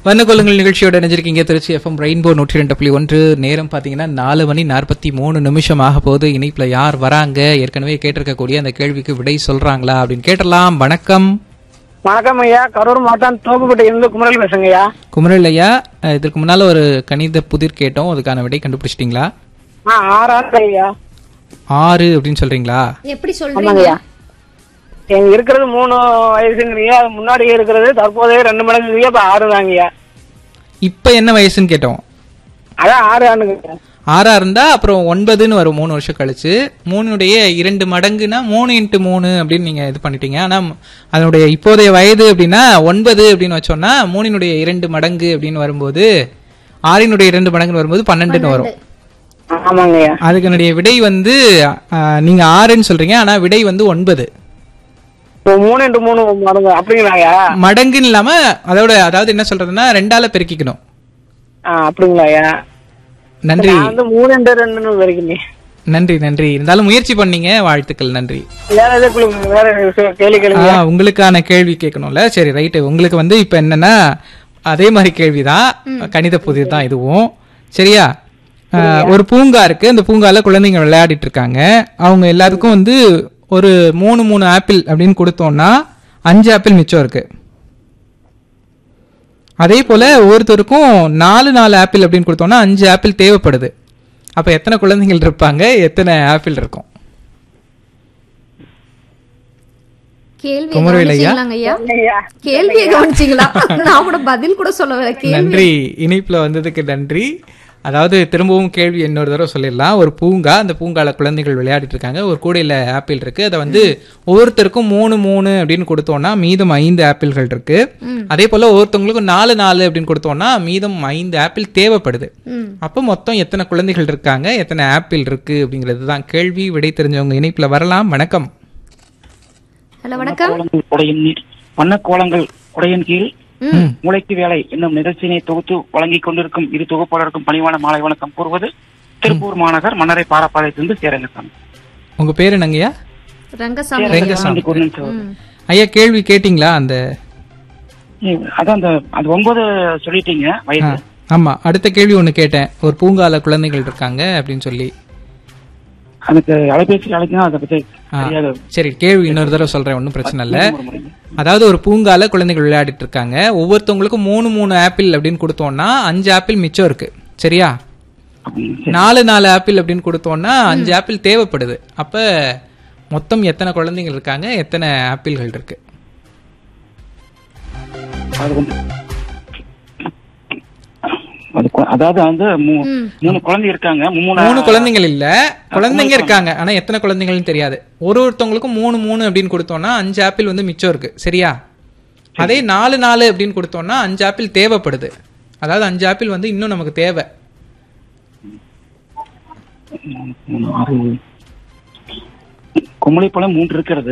வண்ணக்கொள்ளுங்கள் நிகழ்ச்சியோட நினைஞ்சிருக்கீங்க Trichy FM rainbow நூற்றி ரெண்டு புள்ளி ஒன்று நேரம் பார்த்தீங்கன்னா நாலு மணி நாற்பத்தி மூணு நிமிஷம் ஆக போது இணைப்புல யார் வராங்க ஏற்கனவே கேட்டிருக்கக்கூடிய அந்த கேள்விக்கு விடை சொல்றாங்களா அப்படின்னு கேட்டலாம் வணக்கம் வணக்கம் ஐயா கரூர் மாவட்டம் தோப்புப்பட்டி இருந்து குமரல் பேசுங்க ஐயா குமரல் ஐயா அஹ், இதற்கு முன்னால ஒரு கணித புதிர் கேட்டோம் அதுக்கான விடை கண்டுபிடிச்சிட்டீங்களா ஆ ஆறு ஆண்டு ஐயா ஆறு அப்படின்னு சொல்றீங்களா எப்படி ஆமாங்க சொல்றீங்க ஐயா எங்க இருக்கிறது மூணு வயசுங்கிறீங்க அது முன்னாடி இருக்கிறது தற்போதைய ரெண்டு மடங்குங்க இப்ப ஆறு தாங்க ஐயா இப்ப என்ன வயசுன்னு கேட்டோம் அதான் ஆறு ஆண்டுங்க ஐயா. ஆறா இருந்தா அப்புறம் ஒன்பதுன்னு வரும் மூணு வருஷம் கழிச்சு மூணுடைய இரண்டு மடங்குனா மூணு இன்ட்டு மூணு அப்படின்னு நீங்க இது பண்ணிட்டீங்க ஆனா அதனுடைய இப்போதைய வயது அப்படின்னா ஒன்பது அப்படின்னு வச்சோம்னா மூணினுடைய இரண்டு மடங்கு அப்படின்னு வரும்போது ஆறினுடைய இரண்டு மடங்குன்னு வரும்போது பன்னெண்டுன்னு வரும் ஆமாங்க ஐயா அதுக்குனுடைய விடை வந்து ஆ, நீங்க ஆறுன்னு சொல்றீங்க ஆனா விடை வந்து ஒன்பது இப்போ மூணு இன்ட்டு மூணு மடங்கு அப்படிங்களா ஐயா மடங்குன்னு இல்லாம அதோட அதாவது என்ன சொல்றதுன்னா ரெண்டால பெருக்கிக்கணும் ஆ அப்படிங்களா ஐயா நன்றி நான் வந்து மூணு இன்ட்டு ரெண்டுன்னு வரைக்கும் நன்றி நன்றி இருந்தாலும் முயற்சி பண்ணீங்க வாழ்த்துக்கள் நன்றி வேற எதுக்கு வேற விஷயம் கேள்வி கேளுங்க ஆ, உங்களுக்கான கேள்வி கேட்கணும்ல சரி ரைட்டு உங்களுக்கு வந்து இப்ப என்னன்னா அதே மாதிரி கேள்விதான் கணித புதிர் தான் இதுவும் சரியா ஆ, ஒரு பூங்கா இருக்கு அந்த பூங்கால குழந்தைங்க விளையாடிட்டு இருக்காங்க அவங்க எல்லாத்துக்கும் வந்து ஒரு மூணு மூணு ஆப்பிள் அப்படின்னு கொடுத்தோம்னா அஞ்சு ஆப்பிள் மிச்சம் இருக்கு அதே போல ஒவ்வொருத்தருக்கும் நாலு நாலு ஆப்பிள் அப்படின்னு கொடுத்தோம்னா அஞ்சு ஆப்பிள் தேவைப்படுது அப்ப எத்தனை குழந்தைகள் இருப்பாங்க எத்தனை ஆப்பிள் இருக்கும் கேள்வி குமரவேல் ஐயா. கவனிச்சீங்களாங்க ஐயா ஐயா கேள்வியை கவனிச்சீங்களா நான் கூட பதில் கூட சொல்ல வரல கேள்வி நன்றி இணைப்புல வந்ததுக்கு நன்றி அதாவது திரும்பவும் கேள்வி இன்னொரு தடவை சொல்லிடலாம் ஒரு பூங்கா அந்த பூங்கால குழந்தைகள் விளையாடிட்டு இருக்காங்க ஒரு கூடையில ஆப்பிள் இருக்கு அதை வந்து ஒவ்வொருத்தருக்கும் மூணு மூணு அப்படின்னு கொடுத்தோம்னா மீதம் ஐந்து ஆப்பிள்கள் இருக்கு அதே போல ஒவ்வொருத்தவங்களுக்கும் நாலு நாலு அப்படின்னு கொடுத்தோம்னா மீதம் ஐந்து ஆப்பிள் தேவைப்படுது ம். அப்போ மொத்தம் எத்தனை குழந்தைகள் இருக்காங்க எத்தனை ஆப்பிள் இருக்கு அப்படிங்கிறது தான் கேள்வி விடை தெரிஞ்சவங்க இணைப்புல வரலாம் வணக்கம் ஹலோ வணக்கம் கோலங்கள் குடையின் நீர் வண்ண கோலங்கள் குடையின் கீழ் ம். முளைக்கு வேலை என்னும் நிகழ்ச்சியினை தொகுத்து வழங்கிக் கொண்டிருக்கும் இரு தொகுப்பாளருக்கும் பணிவான மாலை வணக்கம் கூறுவது திருப்பூர் மாநகர் மன்னரை பாராப்பாளையத்திலிருந்து சேரங்கசாமி உங்க பேர் என்னங்கய்யா ரங்கசாமி ரெங்கசாமி. ஒரு நிமிஷம். ம். ஐயா கேள்வி கேட்டிங்களா அந்த ஏ, அதான் அந்த அது ஒன்பது சொல்லிட்டீங்க ஆ, வயது ஆமா அடுத்த கேள்வி ஒண்ணு கேட்டேன் ஒரு பூங்கால குழந்தைகள் இருக்காங்க அப்படின்னு சொல்லி எனக்கு அலைபேசி அழைக்கணும் அதை பத்தி ஆ, தெரியாது சரி கேள்வி இன்னொரு தடவை சொல்றேன் ஒன்றும் பிரச்சனை இல்ல ஒரு முறை. அதாவது ஒரு பூங்கால குழந்தைகள் விளையாடிட்டு இருக்காங்க ஒவ்வொருத்தவங்களுக்கும் மூணு மூணு ஆப்பிள் அப்படின்னு கொடுத்தோம்னா அஞ்சு ஆப்பிள் மிச்சம் இருக்கு சரியா அப்படிங்க. சரி. நாலு நாலு ஆப்பிள் அப்படின்னு கொடுத்தோம்னா அஞ்சு ஆப்பிள் தேவைப்படுது அப்ப மொத்தம் எத்தனை குழந்தைகள் இருக்காங்க எத்தனை ஆப்பிள்கள் இருக்கு அது வந்து அது கு- அதாவது வந்து மூ- மூணு குழந்தை இருக்காங்க மூணு மூணு குழந்தைகள் இல்ல குழந்தைங்க இருக்காங்க ஆனா எத்தனை குழந்தைகள்னு தெரியாது ஒரு ஒருத்தவங்களுக்கும் மூணு மூணு அப்படின்னு கொடுத்தோம்னா அஞ்சு ஆப்பிள் வந்து மிச்சம் இருக்கு சரியா அதே நாலு நாலு அப்படின்னு கொடுத்தோம்னா அஞ்சு ஆப்பிள் தேவைப்படுது அதாவது அஞ்சு ஆப்பிள் வந்து இன்னும் நமக்கு தேவை மூணு, ஆறு கும்பளை பழம் மூன்று இருக்கிறது